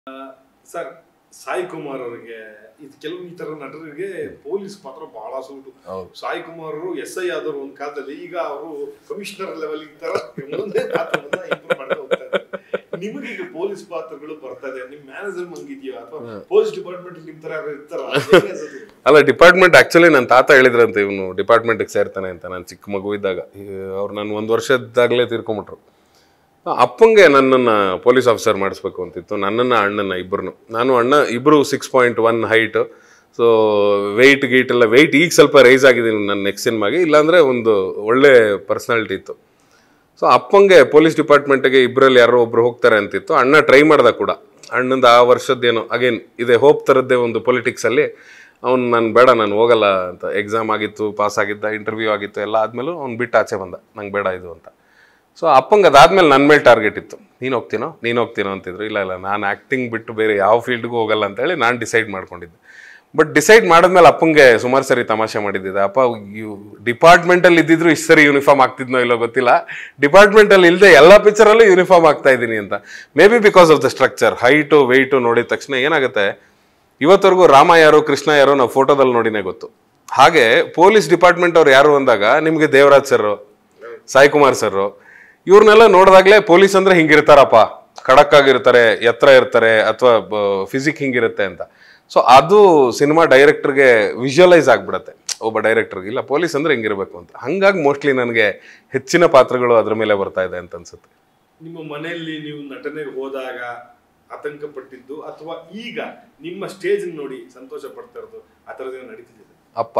Sir Sai Kumar ಅವರಿಗೆ ಇದು ಕೆಲವು ಈ ತರ ನಟರಿಗೆ ಪೊಲೀಸ್ ಪಾತ್ರ ಬಹಳ ಸೂಟು ಹೌದು. ಸಾಯಿ ಕುಮಾರ್ ಅವರು ಎಸ್ ಐ ಆದವರು ಒಂದ್ ಕಾಲದಲ್ಲಿ ಈಗ ಅವರು ಕಮಿಷನರ್ ಲೆವೆಲ್ ತರ ಮುಂದೆ ಪಾತ್ರವನ್ನ ಇಂಪ್ರೂವ್ ಮಾಡ್ತಾ ಹೋಗ್ತಾ ಇದ್ದಾರೆ ನಿಮಗೆ ಈಗ ಪೊಲೀಸ್ ಪಾತ್ರಗಳು ಬರ್ತಾ ಇದೆ ನಿಮ್ ಮ್ಯಾನೇಜರ್ ಹಂಗಿದ್ಯಾ ಅಥವಾ ಪೊಲೀಸ್ ಡಿಪಾರ್ಟ್ಮೆಂಟ್ ನಿಮ್ ತರ ಯಾರು ಇರ್ತಾರ ಅಲ್ಲ ಡಿಪಾರ್ಟ್ಮೆಂಟ್ ಆಕ್ಚುಲಿ ನನ್ನ ತಾತ ಹೇಳಿದ್ರಂತೆ ಇವನು ಡಿಪಾರ್ಟ್ಮೆಂಟ್ಗೆ ಸೇರ್ತಾನೆ ಅಂತ ನಾನು ಚಿಕ್ಕ ಮಗು ಇದ್ದಾಗ ಅವ್ರು ನಾನು ಒಂದು ವರ್ಷದಾಗಲೇ ತೀರ್ಕೊಂಬಿಟ್ರು ಅಪ್ಪಂಗೆ ನನ್ನನ್ನು ಪೊಲೀಸ್ ಆಫೀಸರ್ ಮಾಡಿಸ್ಬೇಕು ಅಂತಿತ್ತು ನನ್ನನ್ನು ಅಣ್ಣನ ಇಬ್ಬರನ್ನು ನಾನು ಅಣ್ಣ ಇಬ್ಬರು six point one height so weight ಗೀಟ್ ಎಲ್ಲ ವೆಯ್ಟ್ ಈಗ ಸ್ವಲ್ಪ ರೈಸ್ ಆಗಿದ್ದೀನಿ ನನ್ನ ನೆಕ್ಸ್ಟ್ ಸಿನಿಮಾಗೆ ಇಲ್ಲಾಂದರೆ ಒಂದು ಒಳ್ಳೆ ಪರ್ಸ್ನಾಲಿಟಿ ಇತ್ತು ಸೊ ಅಪ್ಪಂಗೆ ಪೊಲೀಸ್ ಡಿಪಾರ್ಟ್ಮೆಂಟ್ಗೆ ಇಬ್ಬರಲ್ಲಿ ಯಾರೋ ಒಬ್ರು ಹೋಗ್ತಾರೆ ಅಂತಿತ್ತು ಅಣ್ಣ ಟ್ರೈ ಮಾಡ್ದ ಕೂಡ ಅಣ್ಣಂದು ಆ ವರ್ಷದ್ದೇನೋ ಅಗೇನ್ ಇದೆ ಹೋಪ್ ಥರದ್ದೇ ಒಂದು ಪೊಲಿಟಿಕ್ಸಲ್ಲಿ ಅವ್ನು ನಾನು ಬೇಡ ನಾನು ಹೋಗಲ್ಲ ಅಂತ ಎಕ್ಸಾಮ್ ಆಗಿತ್ತು ಪಾಸ್ ಆಗಿದ್ದ ಇಂಟರ್ವ್ಯೂ ಆಗಿತ್ತು ಎಲ್ಲ ಆದಮೇಲೂ ಅವ್ನು ಬಿಟ್ಟು ಆಚೆ ಬಂದ ನಂಗೆ ಬೇಡ ಇದು ಅಂತ ಸೊ ಅಪ್ಪಂಗೆ ಅದಾದ್ಮೇಲೆ ನನ್ನ ಮೇಲೆ ಟಾರ್ಗೆಟ್ ಇತ್ತು ನೀನು ಹೋಗ್ತೀನೋ ನೀನು ಹೋಗ್ತೀನೋ ಅಂತಿದ್ರು ಇಲ್ಲ ಇಲ್ಲ ನಾನು ಆ್ಯಕ್ಟಿಂಗ್ ಬಿಟ್ಟು ಬೇರೆ ಯಾವ ಫೀಲ್ಡ್ಗೂ ಹೋಗಲ್ಲ ಅಂತೇಳಿ ನಾನು ಡಿಸೈಡ್ ಮಾಡ್ಕೊಂಡಿದ್ದೆ ಬಟ್ ಡಿಸೈಡ್ ಮಾಡಿದ್ಮೇಲೆ ಅಪ್ಪಂಗೆ ಸುಮಾರು ಸರಿ ತಮಾಷೆ ಮಾಡಿದ್ದಿದೆ ಅಪ್ಪ ಇವು ಡಿಪಾರ್ಟ್ಮೆಂಟಲ್ಲಿ ಇದ್ದಿದ್ರು ಇಷ್ಟು ಸರಿ ಯೂನಿಫಾರ್ಮ್ ಆಗ್ತಿದ್ನೋ ಇಲ್ಲೋ ಗೊತ್ತಿಲ್ಲ ಡಿಪಾರ್ಟ್ಮೆಂಟಲ್ಲಿ ಇಲ್ಲದೆ ಎಲ್ಲ ಪಿಕ್ಚರಲ್ಲೂ ಯೂನಿಫಾರ್ಮ್ ಆಗ್ತಾ ಇದ್ದೀನಿ ಅಂತ may be because of the structure height weight ನೋಡಿದ ತಕ್ಷಣ ಏನಾಗುತ್ತೆ ಇವತ್ತವರೆಗೂ ರಾಮ ಯಾರು ಕೃಷ್ಣ ಯಾರು ನಾವು ಫೋಟೋದಲ್ಲಿ ನೋಡಿನೇ ಗೊತ್ತು ಹಾಗೆ ಪೊಲೀಸ್ ಡಿಪಾರ್ಟ್ಮೆಂಟ್ ಅವ್ರು ಯಾರು ಅಂದಾಗ ನಿಮಗೆ ದೇವರಾಜ್ ಸರ್ ಸಾಯಿ ಕುಮಾರ್ ಸರ್ ಇವ್ರನ್ನೆಲ್ಲ ನೋಡಿದಾಗಲೇ ಪೊಲೀಸ್ ಅಂದ್ರೆ ಹಿಂಗಿರ್ತಾರಪ್ಪ ಖಡಕ್ ಆಗಿರ್ತಾರೆ ಎತ್ತರ ಇರ್ತಾರೆ ಅಥವಾ ಫಿಸಿಕ್ ಹಿಂಗಿರುತ್ತೆ ಅಂತ ಸೊ ಅದು ಸಿನಿಮಾ ಡೈರೆಕ್ಟರ್ಗೆ ವಿಜುವಲೈಸ್ ಆಗ್ಬಿಡತ್ತೆ ಒಬ್ಬ ಡೈರೆಕ್ಟರ್ಗೆ ಇಲ್ಲ ಪೊಲೀಸ್ ಅಂದ್ರೆ ಹಿಂಗಿರ್ಬೇಕು ಅಂತ ಹಂಗಾಗಿ ಮೋಸ್ಟ್ಲಿ ನನಗೆ ಹೆಚ್ಚಿನ ಪಾತ್ರಗಳು ಅದ್ರ ಮೇಲೆ ಬರ್ತಾ ಇದೆ ಅಂತ ಅನ್ಸುತ್ತೆ ನಿಮ್ಮ ಮನೆಯಲ್ಲಿ ನೀವು ನಟನೆಗೆ ಹೋದಾಗ ಆತಂಕ ಪಟ್ಟಿದ್ದು ಅಥವಾ ಈಗ ನಿಮ್ಮ ಸ್ಟೇಜ್ ನೋಡಿ ಸಂತೋಷ ಪಡ್ತಾ ಇರೋದು ಆ ಥರದ್ದೇನೋ ನಡೀತಿದೆ ಅಪ್ಪ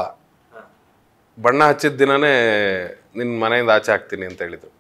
ಬಣ್ಣ ಹಚ್ಚಿದ ದಿನನೇ ನಿನ್ನ ಮನೆಯಿಂದ ಆಚೆ ಹಾಕ್ತೀನಿ ಅಂತ ಹೇಳಿದ್ರು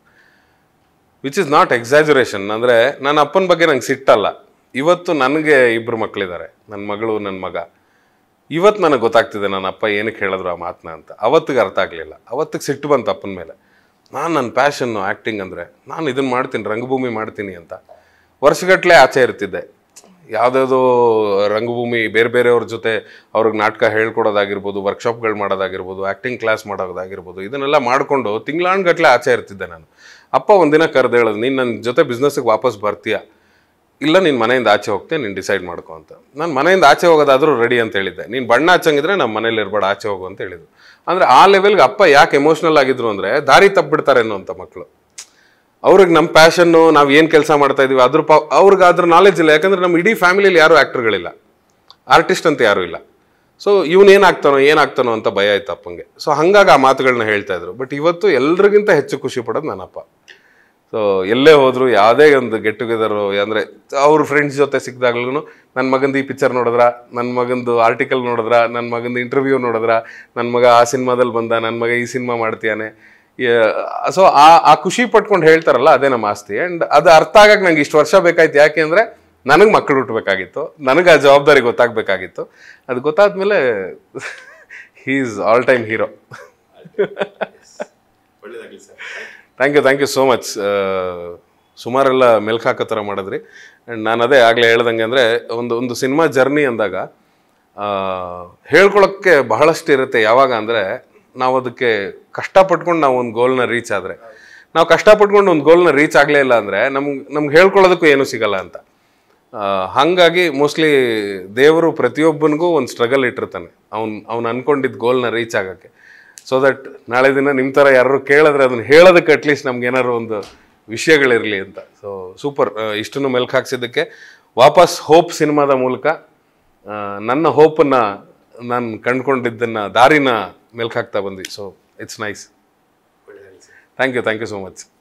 ವಿಚ್ ಇಸ್ ನಾಟ್ ಎಕ್ಸಾಜುರೇಷನ್ ಅಂದರೆ ನನ್ನ ಅಪ್ಪನ ಬಗ್ಗೆ ನಂಗೆ ಸಿಟ್ಟಲ್ಲ ಇವತ್ತು ನನಗೆ ಇಬ್ಬರು ಮಕ್ಕಳಿದ್ದಾರೆ ನನ್ನ ಮಗಳು ನನ್ನ ಮಗ ಇವತ್ತು ನನಗೆ ಗೊತ್ತಾಗ್ತಿದೆ ನನ್ನ ಅಪ್ಪ ಏನಕ್ಕೆ ಹೇಳಿದ್ರು ಆ ಮಾತನ್ನ ಅಂತ ಅವತ್ತಿಗೆ ಅರ್ಥ ಆಗಲಿಲ್ಲ ಅವತ್ತಿಗೆ ಸಿಟ್ಟು ಬಂತು ಅಪ್ಪನ ಮೇಲೆ ನಾನು ನನ್ನ ಪ್ಯಾಷನ್ನು ಆ್ಯಕ್ಟಿಂಗ್ ಅಂದರೆ ನಾನು ಇದನ್ನು ಮಾಡ್ತೀನಿ ರಂಗಭೂಮಿ ಮಾಡ್ತೀನಿ ಅಂತ ವರ್ಷಗಟ್ಟಲೆ ಆಚೆ ಇರ್ತಿದ್ದೆ ಯಾವುದ್ಯಾವುದೋ ರಂಗಭೂಮಿ ಬೇರೆ ಬೇರೆಯವ್ರ ಜೊತೆ ಅವ್ರಿಗೆ ನಾಟಕ ಹೇಳ್ಕೊಡೋದಾಗಿರ್ಬೋದು ವರ್ಕ್ಶಾಪ್ಗಳು ಮಾಡೋದಾಗಿರ್ಬೋದು ಆ್ಯಕ್ಟಿಂಗ್ ಕ್ಲಾಸ್ ಮಾಡೋದಾಗಿರ್ಬೋದು ಇದನ್ನೆಲ್ಲ ಮಾಡಿಕೊಂಡು ತಿಂಗಳಾನ್ಗಟ್ಲೆ ಆಚೆ ಇರ್ತಿದ್ದೆ ನಾನು ಅಪ್ಪ ಒಂದಿನ ಕರೆದು ಹೇಳೋದು ನೀನು ನನ್ನ ಜೊತೆ ಬಿಸ್ನೆಸ್ಗೆ ವಾಪಸ್ ಬರ್ತೀಯಾ ಇಲ್ಲ ನೀನು ಮನೆಯಿಂದ ಆಚೆ ಹೋಗ್ತೆ ನೀನು ಡಿಸೈಡ್ ಮಾಡ್ಕೊ ಅಂತ ನಾನು ಮನೆಯಿಂದ ಆಚೆ ಹೋಗೋದಾದ್ರೂ ರೆಡಿ ಅಂತ ಹೇಳಿದ್ದೆ ನೀನು ಬಣ್ಣ ಹಚ್ಚಂಗಿದ್ರೆ ನಮ್ಮ ಮನೇಲಿ ಇರ್ಬೇಡ ಆಚೆ ಹೋಗು ಅಂತ ಹೇಳಿದ್ರು ಅಂದರೆ ಆ ಲೆವೆಲ್ಗೆ ಅಪ್ಪ ಯಾಕೆ ಎಮೋಷ್ನಲ್ ಆಗಿದ್ರು ಅಂದರೆ ದಾರಿ ತಪ್ಪಿಬಿಡ್ತಾರೇನೋ ಅಂತ ಮಕ್ಕಳು ಅವ್ರಿಗೆ ನಮ್ಮ ಪ್ಯಾಷನ್ನು ನಾವು ಏನು ಕೆಲಸ ಮಾಡ್ತಾ ಇದೀವಿ ಅದ್ರ ಪ ಅವ್ರಿಗೆ ಅದ್ರ ನಾಲೆಜ್ ಇಲ್ಲ ಯಾಕಂದ್ರೆ ನಮ್ಮ ಇಡೀ ಫ್ಯಾಮಿಲಿಯಲ್ಲಿ ಯಾರೂ ಆ್ಯಕ್ಟರ್ಗಳಿಲ್ಲ ಆರ್ಟಿಸ್ಟ್ ಅಂತ ಯಾರೂ ಇಲ್ಲ ಸೊ ಇವನು ಏನಾಗ್ತಾನೋ ಏನಾಗ್ತಾನೋ ಅಂತ ಭಯ ಆಯ್ತು ಅಪ್ಪಂಗೆ ಸೊ ಹಂಗಾಗಿ ಆ ಮಾತುಗಳನ್ನ ಹೇಳ್ತಾ ಇದ್ರು ಬಟ್ ಇವತ್ತು ಎಲ್ರಿಗಿಂತ ಹೆಚ್ಚು ಖುಷಿ ಪಡೋದು ನನ್ನಪ್ಪ ಸೊ ಎಲ್ಲೇ ಹೋದ್ರು ಯಾವುದೇ ಒಂದು ಗೆಟ್ ಟುಗೆದರು ಅಂದರೆ ಅವ್ರ ಫ್ರೆಂಡ್ಸ್ ಜೊತೆ ಸಿಕ್ಕಿದಾಗ್ಲೂ ನನ್ನ ಮಗಂದು ಈ ಪಿಕ್ಚರ್ ನೋಡಿದ್ರ ನನ್ನ ಮಗಂದು ಆರ್ಟಿಕಲ್ ನೋಡಿದ್ರ ನನ್ನ ಮಗಂದು ಇಂಟರ್ವ್ಯೂ ನೋಡಿದ್ರ ನನ್ನ ಮಗ ಆ ಸಿನಿಮಾದಲ್ಲಿ ಬಂದ ನನ್ನ ಮಗ ಈ ಸಿನಿಮಾ ಮಾಡ್ತೀಯಾನೆ ಸೊ ಆ ಆ ಖುಷಿ ಪಟ್ಕೊಂಡು ಹೇಳ್ತಾರಲ್ಲ ಅದೇ ನಮ್ಮ ಆಸ್ತಿ ಆ್ಯಂಡ್ ಅದು ಅರ್ಥ ಆಗಕ್ಕೆ ನಂಗೆ ಇಷ್ಟು ವರ್ಷ ಬೇಕಾಯ್ತು ಯಾಕೆ ಅಂದರೆ ನನಗೆ ಮಕ್ಕಳು ಹುಟ್ಟಬೇಕಾಗಿತ್ತು ನನಗೆ ಆ ಜವಾಬ್ದಾರಿ ಗೊತ್ತಾಗಬೇಕಾಗಿತ್ತು ಅದು ಗೊತ್ತಾದ್ಮೇಲೆ he is all time hero ಒಳ್ಳೇದಾಗಲಿ sir thank you thank you so much ಸುಮಾರೆಲ್ಲ ಮೆಲ್ಕ್ ಹಾಕೋ ಥರ ಮಾಡಿದ್ರಿ ಆ್ಯಂಡ್ ನಾನು ಅದೇ ಆಗಲೇ ಹೇಳ್ದಂಗೆ ಅಂದರೆ ಒಂದು ಒಂದು ಸಿನಿಮಾ ಜರ್ನಿ ಅಂದಾಗ ಆ, ಹೇಳ್ಕೊಳಕ್ಕೆ ಬಹಳಷ್ಟು ಇರುತ್ತೆ ಯಾವಾಗ ಅಂದರೆ ನಾವು ಅದಕ್ಕೆ ಕಷ್ಟಪಟ್ಕೊಂಡು ನಾವು ಒಂದು ಗೋಲ್ನ ರೀಚ್ ಆದರೆ ನಾವು ಕಷ್ಟಪಟ್ಕೊಂಡು ಒಂದು ಗೋಲ್ನ ರೀಚ್ ಆಗಲೇ ಇಲ್ಲ ಅಂದರೆ ನಮ್ಗೆ ನಮ್ಗೆ ಹೇಳ್ಕೊಳ್ಳೋದಕ್ಕೂ ಏನೂ ಸಿಗಲ್ಲ ಅಂತ ಆ, ಹಾಗಾಗಿ ಮೋಸ್ಟ್ಲಿ ದೇವರು ಪ್ರತಿಯೊಬ್ಬನಿಗೂ ಒಂದು ಸ್ಟ್ರಗಲ್ ಇಟ್ಟಿರ್ತಾನೆ ಅವ್ನು ಅವ್ನು ಅನ್ಕೊಂಡಿದ್ದ ಗೋಲ್ನ ರೀಚ್ ಆಗೋಕ್ಕೆ ಸೊ ದಟ್ ನಾಳೆ ದಿನ ನಿಮ್ಮ ಥರ ಯಾರು ಕೇಳಿದ್ರೆ ಅದನ್ನ ಹೇಳೋದಕ್ಕೆ ಅಟ್ಲೀಸ್ಟ್ ನಮ್ಗೆ ಏನಾದ್ರು ಒಂದು ವಿಷಯಗಳಿರಲಿ ಅಂತ ಸೊ ಸೂಪರ್ ಇಷ್ಟನ್ನು ಮೆಲ್ಕ್ ಹಾಕ್ಸಿದ್ದಕ್ಕೆ ವಾಪಸ್ ಹೋಪ್ ಸಿನಿಮಾದ ಮೂಲಕ ಆ, ನನ್ನ ಹೋಪನ್ನು ನಾನು ಕಂಡ್ಕೊಂಡಿದ್ದನ್ನು ದಾರಿನ ಮೆಲ್ಕ್ ಹಾಕ್ತಾ ಬಂದ್ವಿ ಸೊ ಇಟ್ಸ್ ನೈಸ್ ಒಳ್ಳೇದಾಗಲಿ sir thank you thank you so much